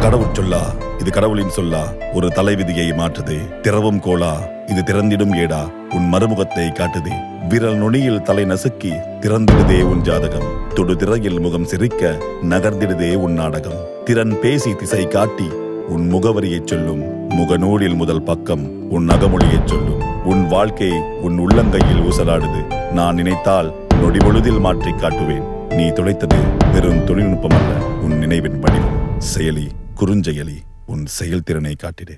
கடவுள் சொல்லா இது கடவுளின் சொல்லா ஒரு தலைவிதியை மாற்றுதே திறவும் கோலா இது திறந்திடும் ஏடா உன் மறுமுகத்தை காட்டுதே விரல் நுனியில் தலை நசுக்கி திறந்திடுதே உன் ஜாதகம் தொடு திரையில் முகம் சிரிக்க நகர்ந்திடுதே உன் நாடகம் திறன் பேசி திசை காட்டி உன் முகவரியைச் சொல்லும் முகநூலில் முதல் பக்கம் உன் நகமொழியைச் சொல்லும் உன் வாழ்க்கை உன் உள்ளங்கையில் ஊசலாடுது நான் நினைத்தால் நொடி பொழுதில் மாற்றிக் காட்டுவேன் நீ துடைத்தது வெறும் தொழில்நுட்பம் அல்ல உன் நினைவின் படிவம் செயலி குறுஞ்செயலி உன் செயல்திறனை காட்டிடு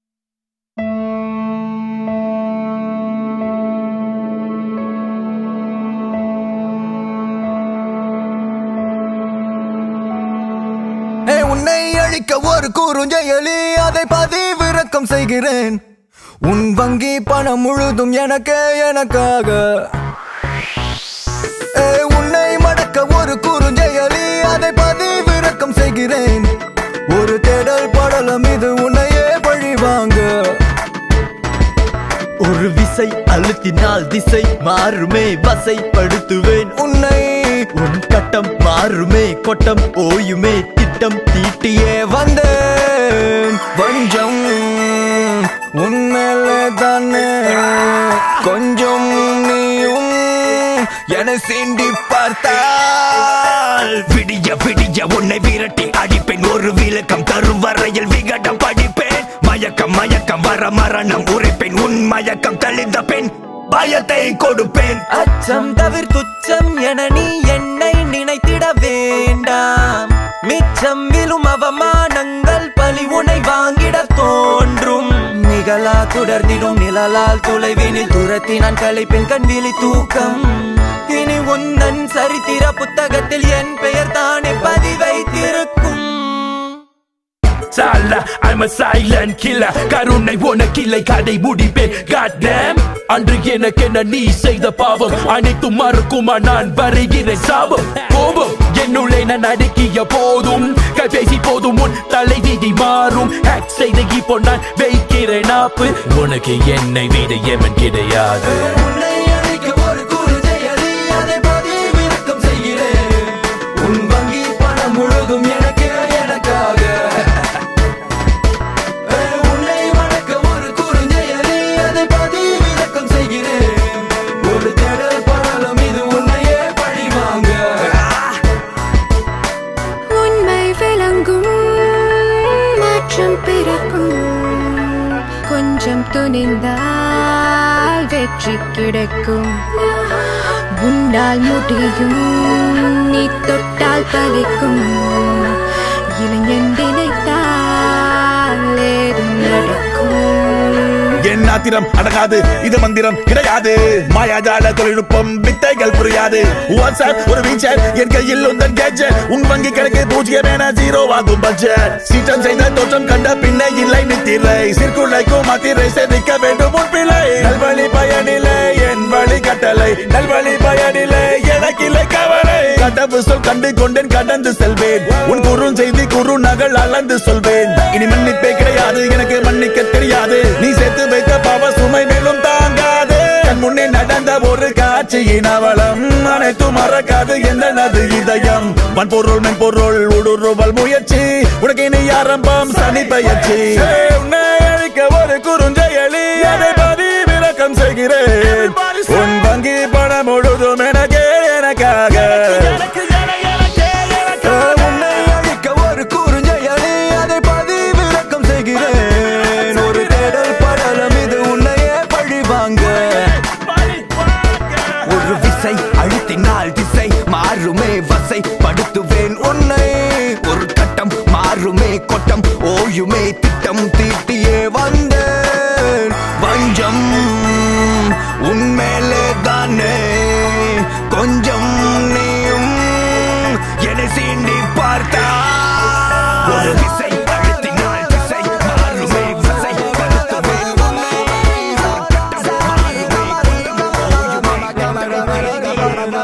ஏ உன்னை அழிக்க ஒரு குறுஞ்செயலி அதை பதிவிறக்கம் செய்கிறேன் உன் வங்கி பணம் முழுதும் எனக்கு எனக்காக ஏ உன்னை மடக்க ஒரு குறுஞ்செயலி அதை பதிவிறக்கம் செய்கிறேன் ஒரு தேடல் படலம் இது உன்னையே பழிவாங்க ஒரு விசை அழுத்தினால் திசை மாறுமே வசைப்படுத்துவேன் உன்னை உன் கட்டம் மாறுமே கொட்டம் ஓயுமே திட்டம் தீட்டியே ஏ வந்தேன் வஞ்சம் உன்மேலே தானே கொஞ்சம் நீயும் என சீண்டி பார்த்தால் விடிய விடிய உன்னை விரட்டி அடிப்பேன் ஒரு விளக்கம் தரும் வரையில் விகடம் படிப்பேன் மயக்கம் மயக்கம் வர மரணம் உரைப்பேன் உன் மயக்கம் தெளிந்த பெண் பயத்தை கொடுப்பேன் அச்சம் தவிர் துச்சம் என நீ என்னை நினைத்திட வேண்டாம் மிச்சம் விழும் அவமானங்கள் பழி உனை வாங்கிட தோன்றும் நிகழா தொடர்ந்திடும் நிழலால் தொலைவினில் துரத்தி நான் கலைப்பெண் கண்விழி தூக்கம் இனி உன்னன் சரித்திர புத்தகத்தில் என் பெயர் தானே பதிவைத்திருக்கும் சாலா I'm a silent killer கருணை உனக்கில்லை கதை முடிப்பேன் God damn அன்று எனக்கென நீ செய்த பாவம் அனைத்தும் மறுக்குமா நான் வருகிறேன் சாபம் கோபம் என்னுள்ளே நான் அடக்கிய போதும் கைபேசி போதும் உன் தலை விதி மாறும் ஹேக் செய்த இப்போ நான் வைக்கிறேன் ஆப்பு உனக்கு என்னை விட எவன் கிடையாது உன்னை அழிக்க ஒரு குறுஞ்செயலி அதை பதிவிறக்கம் செய்கிறேன் உன் வங்கி பணம் முழுதும் எனக்கு எனக்காக ஏ, உன்னை வணக்க ஒரு குறுஞ்செயலி அதை பதிவிறக்கம் செய்கிறேன் ஒரு தேடல் படலம் இது உன்னையே பழிவாங்க உண்மை விளங்கும் மாற்றம் பிறக்கும் கொஞ்சம் துணிந்தால் வெற்றி கிடைக்கும் உண்டால் முடியும் நீ தொட்டால் பலிக்கும் இளைஞன் நினைத்தால் ஏதும் நடக்கும் என் ஆத்திரம் அடங்காது இது மந்திரம் கிடையாது மாயாஜால தொழில்நுட்பம் வித்தைகள் புரியாது வாட்ஸ்அப் ஒரு வீச்சர் என் கையில் உந்தன் கேஜெட் உன் வங்கி கணக்கு பூஜ்ஜியம் என ஜீரோ ஆகும் பட்ஜெட் சீற்றம் செய்த தோற்றம் கண்ட பின்ன இல்லை நித்திரை சிற்குலைக்கும் மாத்திரை செதிக்க வேண்டும் உன் பிழை நல்வழி பயனில்லை என் வழி கட்டளை நல்வழி பயனில்லை எனக்கில்லை கவலை கடவு சொல் கண்டு கொண்டேன் கடந்து செல்வேன் உன் குறும் செய்தி குறு நகல் அளந்து சொல்வேன் இனி மன்னிப்பே கிடையாது எனக்கு மன்னிக்க தெரியாது நீ சேர்த்து வைத்த பாவ சுமை மேலும் தாங்காது கண் முன்னே நடந்த ஒரு காட்சியின் அவலம் அனைத்தும் மறக்காது என்னது இதயம் வன்பொருள் மென்பொருள் ஊடுருவல் முயற்சி உனக்கு இனி ஆரம்பம் சனி பயிற்சி உன்னை அழிக்க ஒரு குறுஞ்செயலி அதை பதிவிறக்கம் செய்கிறேன் உன் வங்கி பணம் முழுதும் எனக்கே எனக்காக உன்னை அழிக்க ஒரு குறுஞ்செயலி அதை பதிவிறக்கம் செய்கிறேன் ஒரு தேடல் படலம் இது உன்னையே பழிவாங்க ஒரு விசை அழுத்தினால் திசை மாறுமே வசை படுத்துவேன் உன்னை ஒரு கட்டம் மாறுமே கொட்டம் ஓயுமே திட்டம் தீட்டியே வந்தேன் வஞ்சம் உன்மேலே தானே கொஞ்சம் நீயும் என்னை சீண்டி பார்த்தா ஒரு விசை அழுத்தினால் திசை மாறுமே வசை படுத்துவேன் உன்னை ஒரு கட்டம் மாறுமே கொட்டம்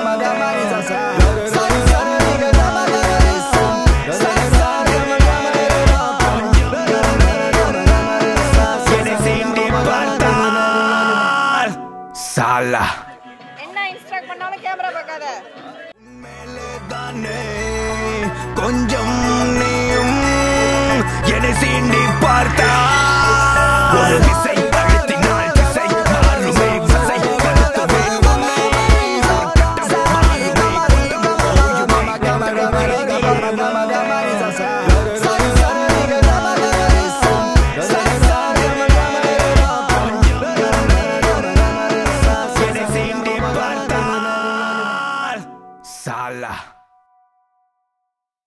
என்னை சீண்டி பார்த்தால் சாலா என்ன இன்ஸ்ட்ரக்ட் பண்ணாலும் கேமரா பார்க்காத தானே கொஞ்சம் நீயும் சீண்டி பார்த்தா ஒரு திசை